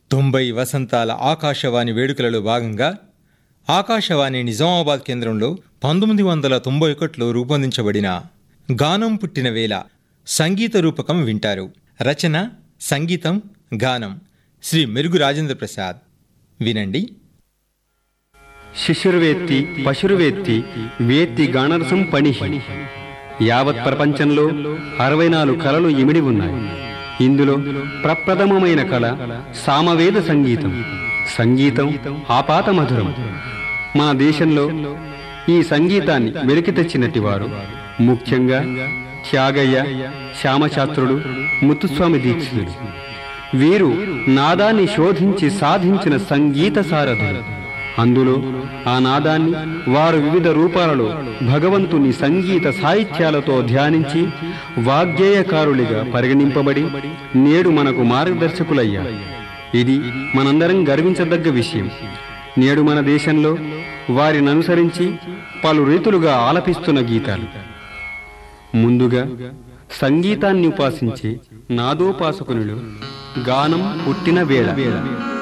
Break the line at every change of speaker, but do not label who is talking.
తొంభై వసంతాల ఆకాశవాణి వేడుకలలో భాగంగా ఆకాశవాణి నిజామాబాద్ కేంద్రంలో పంతొమ్మిది వందల తొంభై ఒకటిలో రూపొందించబడిన గానం పుట్టిన వేళ సంగీత రూపకం వింటారు రచన సంగీతం గానం శ్రీ మెరుగు రాజేంద్ర ప్రసాద్ వినండి
శిశుర్వేత్తి పశుర్వేత్తి వేత్తి గానరసం పణిహి యావత్ ప్రపంచంలో అరవై నాలుగు కళలు ఇమిడి ఉన్నాయి ఇందులో ప్రప్రథమమైన కళ సామవేద సంగీతం సంగీతం ఆపాత మధురం మన దేశంలో ఈ సంగీతాన్ని వెలికి తెచ్చినట్టి వారు ముఖ్యంగా త్యాగయ్య శ్యామశాస్త్రుడు ముత్తుస్వామి దీక్షితుడు వీరు నాదాన్ని శోధించి సాధించిన సంగీత సారథులు అందులో ఆ నాదాన్ని వారు వివిధ రూపాలలో భగవంతుని సంగీత సాహిత్యాలతో ధ్యానించి వాగ్గేయకారులుగా పరిగణింపబడి నేడు మనకు మార్గదర్శకులయ్యారు ఇది మనందరం గర్వించదగ్గ విషయం నేడు మన దేశంలో వారిని అనుసరించి పలు రీతులుగా ఆలపిస్తున్న గీతాలు ముందుగా సంగీతాన్ని ఉపాసించే నాదోపాసకునులు గానం పుట్టిన వేళ